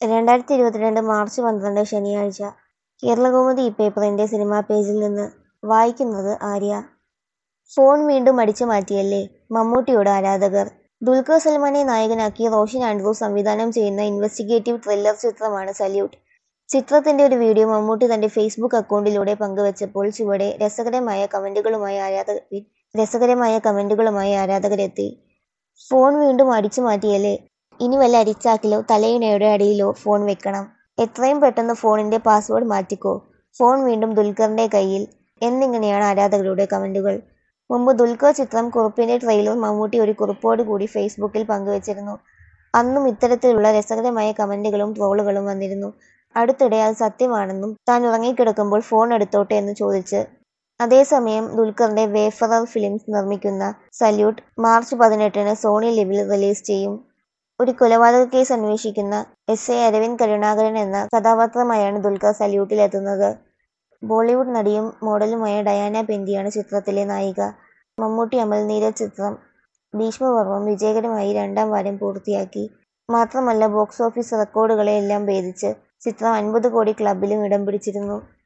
രണ്ടായിരത്തി ഇരുപത്തിരണ്ട് മാർച്ച് പന്ത്രണ്ട് ശനിയാഴ്ച കേരളകൗമുദി ഇപ്പേപ്പറിന്റെ സിനിമാ പേജിൽ നിന്ന് വായിക്കുന്നത് ആര്യ ഫോൺ വീണ്ടും അടിച്ചു മാറ്റിയല്ലേ മമ്മൂട്ടിയോട് ആരാധകർ ദുൽഖർ സൽമാനെ നായകനാക്കി റോഷൻ ആൻഡ്രൂസ് സംവിധാനം ചെയ്യുന്ന ഇൻവെസ്റ്റിഗേറ്റീവ് ത്രില്ലർ ചിത്രമാണ് സല്യൂട്ട് ചിത്രത്തിന്റെ ഒരു വീഡിയോ മമ്മൂട്ടി തന്റെ ഫേസ്ബുക്ക് അക്കൗണ്ടിലൂടെ പങ്കുവച്ചപ്പോൾ ചുവടെ രസകരമായ കമന്റുകളുമായി ആരാധകർ രസകരമായ കമന്റുകളുമായി ആരാധകരെത്തി ഫോൺ വീണ്ടും അടിച്ചു മാറ്റിയല്ലേ ഇനി വല്ല അരിച്ചാക്കിലോ തലയിണയുടെ അടിയിലോ ഫോൺ വെക്കണം എത്രയും പെട്ടെന്ന് ഫോണിന്റെ പാസ്വേഡ് മാറ്റിക്കോ ഫോൺ വീണ്ടും ദുൽഖറിന്റെ കയ്യിൽ എന്നിങ്ങനെയാണ് ആരാധകരുടെ കമന്റുകൾ മുമ്പ് ദുൽഖർ ചിത്രം കുറുപ്പിന്റെ ട്രെയിലർ മമ്മൂട്ടി ഒരു കുറിപ്പോട് കൂടി ഫേസ്ബുക്കിൽ പങ്കുവച്ചിരുന്നു അന്നും ഇത്തരത്തിലുള്ള രസകരമായ കമന്റുകളും ട്രോളുകളും വന്നിരുന്നു അടുത്തിടെ അത് സത്യമാണെന്നും താൻ ഉറങ്ങിക്കിടക്കുമ്പോൾ ഫോൺ എടുത്തോട്ടെ എന്ന് ചോദിച്ച് അതേസമയം ദുൽഖറിന്റെ വേഫറർ ഫിലിംസ് നിർമ്മിക്കുന്ന സല്യൂട്ട് മാർച്ച് പതിനെട്ടിന് സോണി ലിവിൽ റിലീസ് ചെയ്യും ഒരു കൊലപാതക കേസ് അന്വേഷിക്കുന്ന എസ് എ അരവിന്ദ് കരുണാകരൻ എന്ന കഥാപാത്രമായാണ് ദുൽഖർ സല്യൂട്ടിലെത്തുന്നത് ബോളിവുഡ് നടിയും മോഡലുമായ ഡയാന പെന്റിയാണ് ചിത്രത്തിലെ നായിക മമ്മൂട്ടി അമൽ നീരജ് ചിത്രം ഭീഷ്മപർവം വിജയകരമായി രണ്ടാം വാരം പൂർത്തിയാക്കി മാത്രമല്ല ബോക്സ് ഓഫീസ് റെക്കോർഡുകളെ എല്ലാം ഭേദിച്ച് ചിത്രം അൻപത് കോടി ക്ലബിലും ഇടം പിടിച്ചിരുന്നു